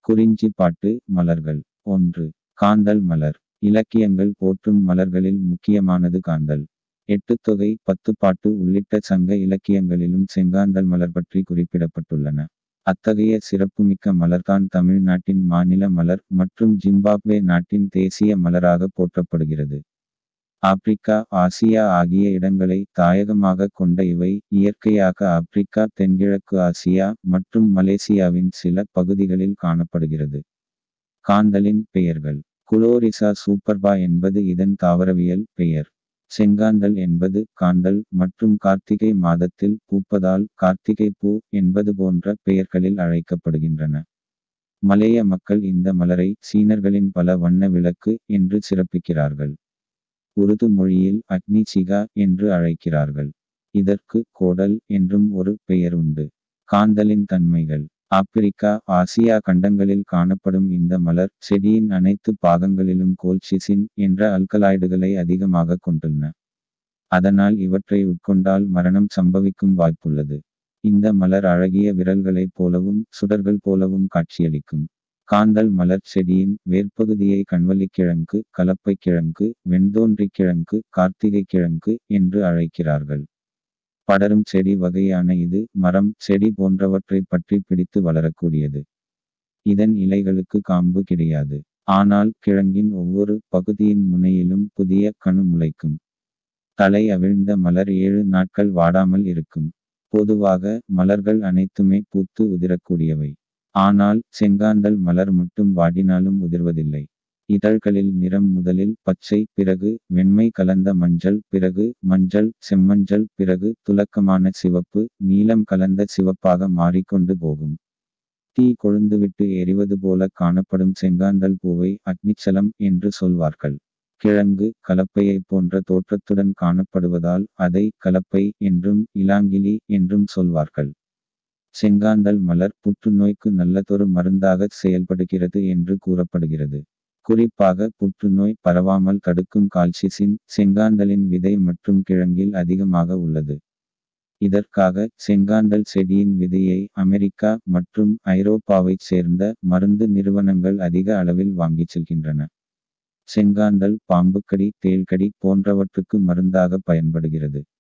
குறிஞ்சி பாட்டு மலர்கள் ஒன்று காந்தல் மலர் இலக்கியங்கள் போற்றும் மலர்களில் முக்கியமானது காந்தல் எட்டுத்தொகை பத்து பாட்டு உள்ளிட்ட சங்க இலக்கியங்களிலும் செங்காந்தல் மலர் பற்றி குறிப்பிடப்பட்டுள்ளன அத்தகைய சிறப்புமிக்க மலர்தான் தமிழ்நாட்டின் மாநில மலர் மற்றும் ஜிம்பாப்வே நாட்டின் தேசிய மலராக போற்றப்படுகிறது ஆப்பிரிக்கா ஆசியா ஆகிய இடங்களை தாயகமாக கொண்ட இவை இயற்கையாக ஆப்பிரிக்கா தென்கிழக்கு ஆசியா மற்றும் மலேசியாவின் சில பகுதிகளில் காணப்படுகிறது காந்தலின் பெயர்கள் குளோரிசா சூப்பர்பா என்பது இதன் தாவரவியல் பெயர் செங்காந்தல் என்பது காந்தல் மற்றும் கார்த்திகை மாதத்தில் பூப்பதால் கார்த்திகை பூ என்பது போன்ற பெயர்களில் அழைக்கப்படுகின்றன மலேய மக்கள் இந்த மலரை சீனர்களின் பல வண்ண விளக்கு என்று சிறப்பிக்கிறார்கள் உருது மொழியில் அக்னி சிகா என்று அழைக்கிறார்கள் இதற்கு கோடல் என்றும் ஒரு பெயர் உண்டு காந்தலின் தன்மைகள் ஆப்பிரிக்கா ஆசியா கண்டங்களில் காணப்படும் இந்த மலர் செடியின் அனைத்து பாகங்களிலும் கோல்சிசின் என்ற அல்கலாய்டுகளை அதிகமாக கொண்டுள்ளன அதனால் இவற்றை உட்கொண்டால் மரணம் சம்பவிக்கும் வாய்ப்புள்ளது இந்த மலர் அழகிய விரல்களைப் போலவும் சுடர்கள் போலவும் காட்சியளிக்கும் காந்தல் மலர் செடியின் வேர்ப்பகுதியை கண்வலிக்கிழங்கு கலப்பை கிழங்கு வெண்தோன்றி கிழங்கு கார்த்திகை கிழங்கு என்று அழைக்கிறார்கள் படரும் செடி வகையான இது மரம் செடி போன்றவற்றை பற்றி பிடித்து வளரக்கூடியது இதன் இலைகளுக்கு காம்பு கிடையாது ஆனால் கிழங்கின் ஒவ்வொரு பகுதியின் முனையிலும் புதிய கணு முளைக்கும் தலை அவிழ்ந்த மலர் ஏழு நாட்கள் வாடாமல் இருக்கும் பொதுவாக மலர்கள் அனைத்துமே பூத்து உதிரக்கூடியவை ஆனால் செங்காந்தல் மலர் மட்டும் வாடினாலும் உதிர்வதில்லை இதழ்களில் நிறம் முதலில் பச்சை பிறகு வெண்மை கலந்த மஞ்சள் பிறகு மஞ்சள் செம்மஞ்சள் பிறகு துலக்கமான சிவப்பு நீலம் கலந்த சிவப்பாக மாறிக்கொண்டு போகும் தீ கொழுந்துவிட்டு எரிவது போல காணப்படும் செங்காந்தல் பூவை அக்னிச்சலம் என்று சொல்வார்கள் கிழங்கு கலப்பையை போன்ற தோற்றத்துடன் காணப்படுவதால் அதை கலப்பை என்றும் இலாங்கிலி என்றும் சொல்வார்கள் செங்காந்தல் மலர் புற்றுநோய்க்கு நல்லதொரு மருந்தாக செயல்படுகிறது என்று கூறப்படுகிறது குறிப்பாக புற்றுநோய் பரவாமல் தடுக்கும் கால்சிசின் செங்காந்தலின் விதை மற்றும் கிழங்கில் அதிகமாக உள்ளது இதற்காக செங்காந்தல் செடியின் விதையை அமெரிக்கா மற்றும் ஐரோப்பாவைச் சேர்ந்த மருந்து நிறுவனங்கள் அதிக அளவில் வாங்கிச் செல்கின்றன செங்காந்தல் பாம்புக்கடி தேள்கடி போன்றவற்றுக்கு மருந்தாக பயன்படுகிறது